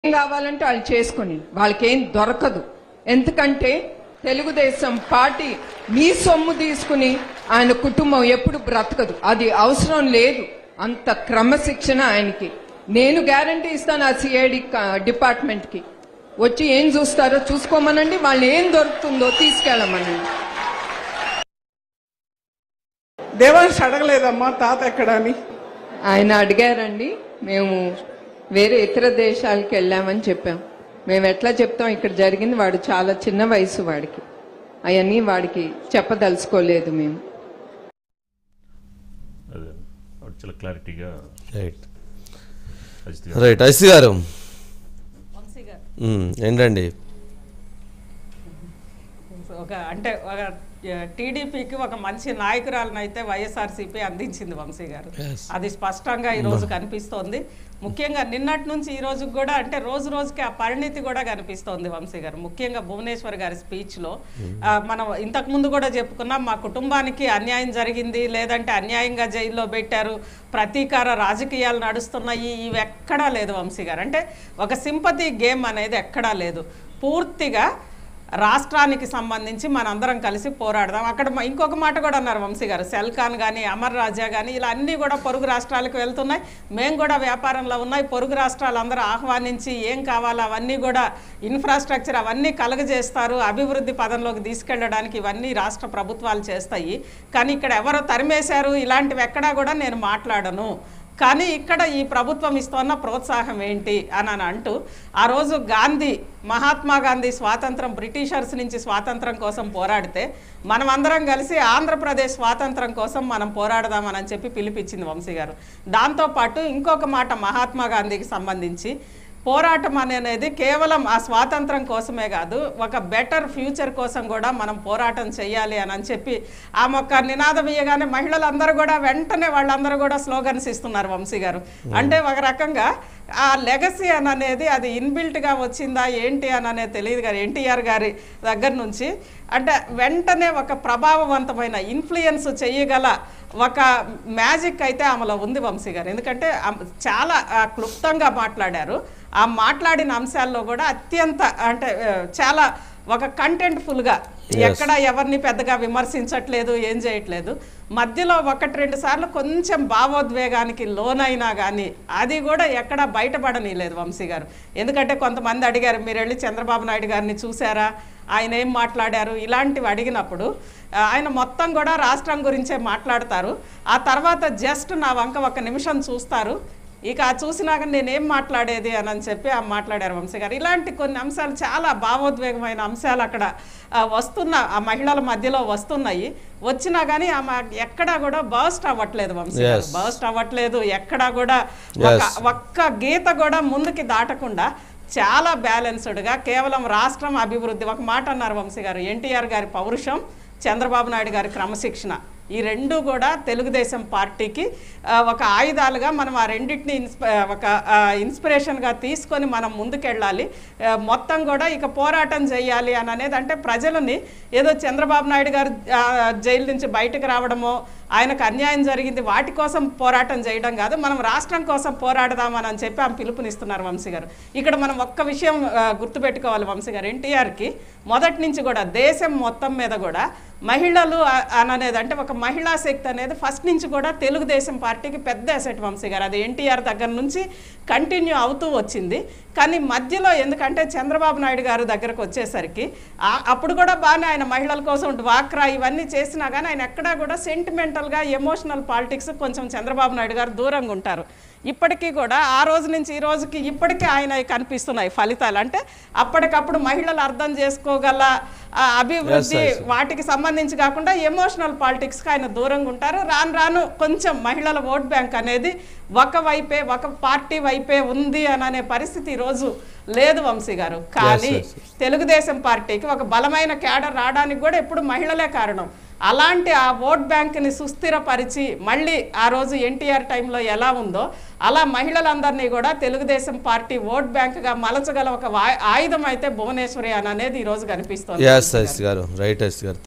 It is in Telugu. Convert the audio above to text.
ఏం కావాలంటే వాళ్ళు చేసుకుని వాళ్ళకేం దొరకదు ఎందుకంటే తెలుగుదేశం పార్టీ మీ సొమ్ము తీసుకుని ఆయన కుటుంబం ఎప్పుడు బ్రతకదు అది అవసరం లేదు అంత క్రమశిక్షణ ఆయనకి నేను గ్యారంటీ ఇస్తాను ఆ సిఐడి డిపార్ట్మెంట్ కి వచ్చి ఏం చూస్తారో చూసుకోమనండి వాళ్ళు ఏం దొరుకుతుందో తీసుకెళ్ళమనండి దేవాంశ్ అడగలేదమ్మా తాత ఎక్కడ అని ఆయన అడిగారండి మేము వేరే ఇతర దేశాలకు వెళ్ళామని చెప్పాం మేము ఎట్లా చెప్తాం ఇక్కడ జరిగింది వాడు చాలా చిన్న వయసు వాడికి అవన్నీ వాడికి చెప్పదలుచుకోలేదు మేము అదే వాడు చాలా క్లారిటీగా రైట్ అజిత్ గారు రైట్ ఐసి గారు వంశీ గారు మ్మ్, ఏంటండి ఒక అంటే ఒక టీడీపీకి ఒక మంచి నాయకురాలను అయితే వైఎస్ఆర్సీపీ అందించింది వంశీ గారు Yes. అది స్పష్టంగా ఈ రోజు కనిపిస్తోంది ముఖ్యంగా నిన్నటి నుంచి ఈ రోజు కూడా అంటే రోజు రోజుకి ఆ పరిణితి కూడా కనిపిస్తోంది వంశీ గారు ముఖ్యంగా భువనేశ్వర్ గారి స్పీచ్ లో ఆ, మనం ఇంతకు ముందు కూడా చెప్పుకున్నాం మా కుటుంబానికి అన్యాయం జరిగింది లేదంటే అన్యాయంగా జైల్లో పెట్టారు ప్రతీకార రాజకీయాలు నడుస్తున్నాయి ఇవి ఎక్కడా లేదు వంశీ గారు అంటే ఒక సింపతి గేమ్ అనేది ఎక్కడా లేదు పూర్తిగా రాష్ట్రానికి సంబంధించి మనందరం కలిసి పోరాడదాం అక్కడ మ- ఇంకొక మాట కూడా అన్నారు వంశీ గారు సెల్కాన్ కానీ అమర్ రాజా కానీ ఇలా అన్నీ కూడా పొరుగు రాష్ట్రాలకు వెళ్తున్నాయి మేము కూడా వ్యాపారంలో ఉన్నాయి పొరుగు రాష్ట్రాలు అందరూ ఆహ్వానించి ఏం కావాలో అవన్నీ కూడా ఇన్ఫ్రాస్ట్రక్చర్ అవన్నీ కలగజేస్తారు అభివృద్ధి పదంలోకి తీసుకెళ్ళడానికి ఇవన్నీ రాష్ట్ర ప్రభుత్వాలు చేస్తాయి కానీ ఇక్కడ ఎవరో తరిమేశారు ఇలాంటివి ఎక్కడా కూడా నేను మాట్లాడను కానీ ఇక్కడ ఈ ప్రభుత్వం ఇస్తున్న ప్రోత్సాహం ఏంటి అని అని అంటూ ఆ రోజు గాంధీ మహాత్మా గాంధీ స్వాతంత్రం బ్రిటిషర్స్ నుంచి స్వాతంత్రం కోసం పోరాడితే మనం అందరం కలిసి ఆంధ్రప్రదేశ్ స్వాతంత్రం కోసం మనం పోరాడదామని చెప్పి పిలిపించింది వంశీ గారు దాంతోపాటు ఇంకొక మాట మహాత్మా గాంధీకి సంబంధించి పోరాటం అనేది కేవలం ఆ స్వాతంత్రం కోసమే కాదు ఒక బెటర్ ఫ్యూచర్ కోసం కూడా మనం పోరాటం చేయాలి అని అని చెప్పి ఆమె ఒక నినాదం ఇయ్యగానే మహిళలందరూ కూడా వెంటనే వాళ్ళందరూ కూడా స్లోగన్స్ ఇస్తున్నారు వంశీ గారు అంటే ఒక రకంగా ఆ లెగసీ అని అనేది అది ఇన్బిల్ట్గా వచ్చిందా ఏంటి అని అనేది తెలియదు గారు ఎన్టీఆర్ గారి దగ్గర నుంచి అంటే వెంటనే ఒక ప్రభావవంతమైన ఇన్ఫ్లుయెన్స్ చేయగల ఒక మ్యాజిక్ అయితే ఆమెలో ఉంది వంశీ గారు ఎందుకంటే ఆమె చాలా ఆ, క్లుప్తంగా మాట్లాడారు ఆ మాట్లాడిన అంశాల్లో కూడా అత్యంత అంటే ఆ, చాలా ఒక కంటెంట్ఫుల్గా ఎక్కడ ఎవరిని పెద్దగా విమర్శించట్లేదు ఏం చేయట్లేదు మధ్యలో ఒకటి రెండు సార్లు కొంచెం భావోద్వేగానికి లోనైనా కానీ అది కూడా ఎక్కడ బయటపడనీలేదు వంశీ గారు ఎందుకంటే కొంతమంది అడిగారు మీరు వెళ్ళి చంద్రబాబు నాయుడు గారిని చూసారా ఆయన ఏం మాట్లాడారు ఇలాంటివి అడిగినప్పుడు ఆ, ఆయన మొత్తం కూడా రాష్ట్రం గురించే మాట్లాడతారు ఆ తర్వాత జస్ట్ నా వంక ఒక నిమిషం చూస్తారు ఇక ఆ చూసినాక నేనేం మాట్లాడేది అని అని చెప్పి ఆ మాట్లాడారు వంశీ గారు ఇలాంటి కొన్ని అంశాలు చాలా భావోద్వేగమైన అంశాలు అక్కడ ఆ, వస్తున్న ఆ మహిళల మధ్యలో వస్తున్నాయి వచ్చినా కానీ ఆమె ఎక్కడా కూడా బర్స్ట్ అవ్వట్లేదు వంశీ గారు Yes. బర్స్ట్ అవ్వట్లేదు ఎక్కడా కూడా ఒక Yes. ఒక్క గీత కూడా ముందుకి దాటకుండా చాలా బ్యాలెన్స్డ్గా కేవలం రాష్ట్రం అభివృద్ధి ఒక మాట అన్నారు వంశీ గారు ఎన్టీఆర్ గారి పౌరుషం చంద్రబాబు నాయుడు గారి క్రమశిక్షణ ఈ రెండు కూడా తెలుగుదేశం పార్టీకి ఆ, ఒక ఆయుధాలుగా మనం ఆ రెండింటిని ఇన్స్ప ఒక ఆ, ఇన్స్పిరేషన్గా తీసుకొని మనం ముందుకెళ్ళాలి ఆ, మొత్తం కూడా ఇక పోరాటం చేయాలి అని అనేది అంటే ప్రజలని ఏదో చంద్రబాబు నాయుడు గారు ఆ, జైలు నుంచి బయటకు రావడమో ఆయనకు అన్యాయం జరిగింది వాటి కోసం పోరాటం చేయడం కాదు మనం రాష్ట్రం కోసం పోరాడదామని అని చెప్పి ఆమె పిలుపునిస్తున్నారు వంశీ గారు ఇక్కడ మనం ఒక్క విషయం ఆ, గుర్తుపెట్టుకోవాలి వంశీ గారు ఎన్టీఆర్కి మొదటి నుంచి కూడా దేశం మొత్తం మీద కూడా మహిళలు ఆ- అని అనేది అంటే ఒక మహిళా శక్తి అనేది ఫస్ట్ నుంచి కూడా తెలుగుదేశం పార్టీకి పెద్ద అసెట్ వంశీ గారు అది ఎన్టీఆర్ దగ్గర నుంచి కంటిన్యూ అవుతూ వచ్చింది కానీ మధ్యలో ఎందుకంటే చంద్రబాబు నాయుడు గారు దగ్గరకు వచ్చేసరికి ఆ- అప్పుడు కూడా బాగానే ఆయన మహిళల కోసం డ్వాక్రా ఇవన్నీ చేసినా కానీ ఆయన ఎక్కడా కూడా సెంటిమెంటల్గా ఎమోషనల్ పాలిటిక్స్ కొంచెం చంద్రబాబు నాయుడు గారు దూరంగా ఉంటారు ఇప్పటికీ కూడా ఆ రోజు నుంచి ఈ రోజుకి ఇప్పటికీ ఆయన కనిపిస్తున్నాయి ఫలితాలు అంటే అప్పటికప్పుడు మహిళలు అర్థం చేసుకోగల ఆ, అభివృద్ధి Yes, yes. వాటికి సంబంధించి కాకుండా ఎమోషనల్ పాలిటిక్స్కి ఆయన దూరంగా ఉంటారు రాను రాను కొంచెం మహిళల ఓట్ బ్యాంక్ అనేది ఒక వైపే ఒక పార్టీ వైపే ఉంది అని అనే పరిస్థితి ఈరోజు లేదు వంశీ గారు కానీ yes, తెలుగుదేశం పార్టీకి ఒక బలమైన క్యాడర్ రావడానికి కూడా ఎప్పుడు మహిళలే కారణం అలాంటి ఆ ఓట్ బ్యాంక్ని సుస్థిరపరిచి మళ్ళీ ఆ రోజు ఎన్టీఆర్ టైంలో ఎలా ఉందో అలా మహిళలందరినీ కూడా తెలుగుదేశం పార్టీ ఓట్ బ్యాంక్గా మలచగల ఒక వా- ఆయుధం అయితే భువనేశ్వరి అని అనేది ఈరోజు కనిపిస్తోంది yes I see garu right I see గారు